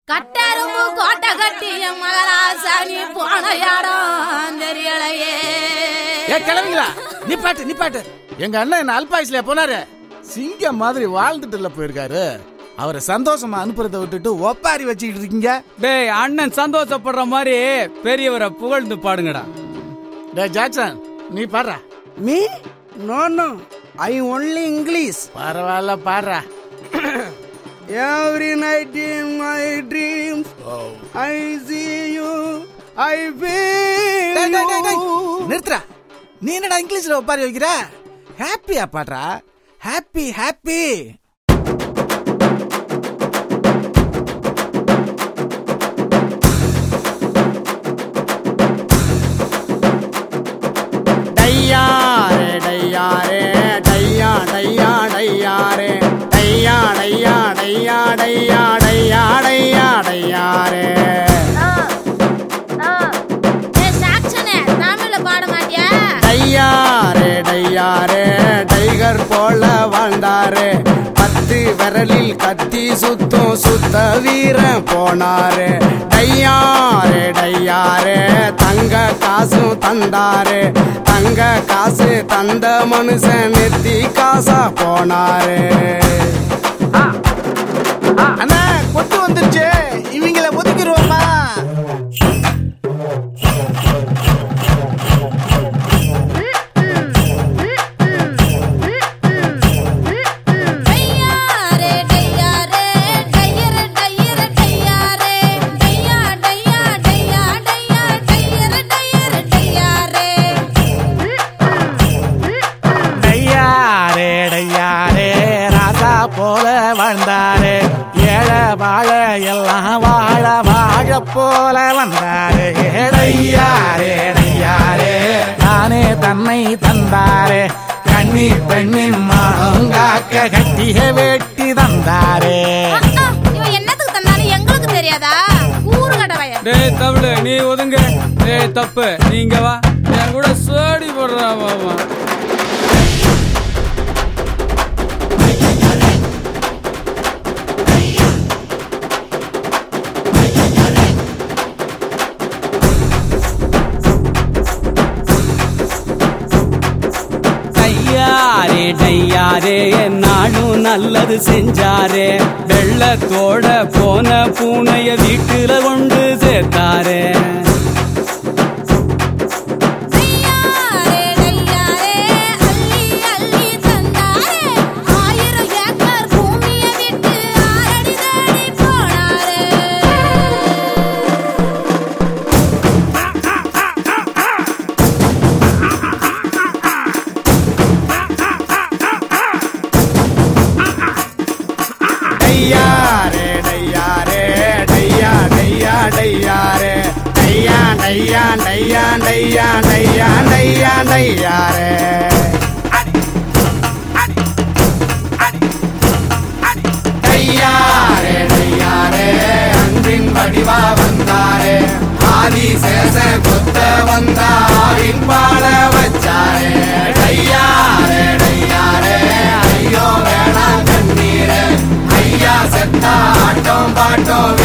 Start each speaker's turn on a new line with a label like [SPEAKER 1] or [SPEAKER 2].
[SPEAKER 1] கட்டரும்பு கோட்டை கட்டிய மகராசாணி போன இடம் தெரியலையே
[SPEAKER 2] ஏ கிளம்பிங்களா நிப்பாட்டு நிப்பாட்டு எங்க அண்ணன் என்ன அல்பாயுஸ்ல போனாரு சிங்கம் மாதிரி வாழ்ந்துட்டு இல்ல போயிருக்காரு அவரை சந்தோஷமா அனுப்புறதை விட்டுட்டு ஒப்பாரி வச்சுக்கிட்டு இருக்கீங்க
[SPEAKER 3] டேய் அண்ணன் சந்தோஷப்படுற மாதிரி பெரியவரை புகழ்ந்து பாடுங்கடா
[SPEAKER 2] டே ஜாக்சன் நீ பாடுறா
[SPEAKER 4] Me? No, no. I only English.
[SPEAKER 2] பரவாயில்ல பாடுறா
[SPEAKER 4] Every night in my dreams, I see you. I feel
[SPEAKER 2] டேய், டேய், டேய், டேய்.
[SPEAKER 4] you.
[SPEAKER 2] நிறுத்துறா நீ என்னடா இங்கிலீஷ்ல ஒப்பாரி வைக்கிற ஹாப்பியா பாடுறா ஹாப்பி ஹாப்பி
[SPEAKER 4] டையாரே டையாரே டையா டையா டையாரே டையா டையா டையா டையா டையா டையா டையாரே
[SPEAKER 1] ஏ சாக்ஷனே தமிழ்ல பாட மாட்டியா
[SPEAKER 4] டையாரே டையாரே டைகர் போல வாழ்ந்தாரே பத்து விரலில் கத்தி சுத்தும் சுத்த வீரன் போனாரு டையாரே டையாரே தங்க காசும் தந்தாரு தங்க காசு தந்த மனுஷன் நெத்தி காசா போனாரு
[SPEAKER 2] அண்ணா கொத்து வந்துருச்சு இவங்கள ஒதுக்கிடுவோமா
[SPEAKER 1] டையாரே டையாரே டையர டையர டையாரே டையா டையா டையா டையா டையர டையர டையாரே
[SPEAKER 2] டையாரே டையாரே ராசா போல வாழ்ந்தாரே ஏழ வாழ எல்லாம் வாழ வாழ போல வந்தாரே டையாரே டையாரே தானே தன்னை தந்தாரே கண்ணி பெண்ணின் மாங்காக்க கட்டிய வெட்டி தந்தாரே
[SPEAKER 1] அஹ், இவன் என்னத்துக்கு தந்தாலும் எங்களுக்கு தெரியாதா கூறு கடவைய
[SPEAKER 3] டேய் தமிழ் நீ ஒதுங்க டேய் தப்பு நீங்க வா என் கூட சோடி போடுறா மாமா டையாரே டையாரே நானும் நல்லது செஞ்சாரே வெள்ளத்தோட போன பூனைய வீட்டுல கொண்டு சேர்த்தாரே
[SPEAKER 1] டையாரே டையாரே அள்ளி அள்ளி தந்தாரே ஆயிரம் ஏக்கர் பூமிய விட்டு ஆரடி தேடி போனாரே
[SPEAKER 4] டையாரே டையாரே டையா டையா டையாரே டையா டையா டையா டையா டையா டையா டையாரே டையாரே டையாரே அன்பின் வடிவா வந்தாரே ஆதி சேச கொத்த வந்தாரின் பாட வச்சாரே டையாரே டையாரே ஐயோ வேணாம் கண்ணீரே ஐயா செத்தா ஆட்டம் பாட்டம்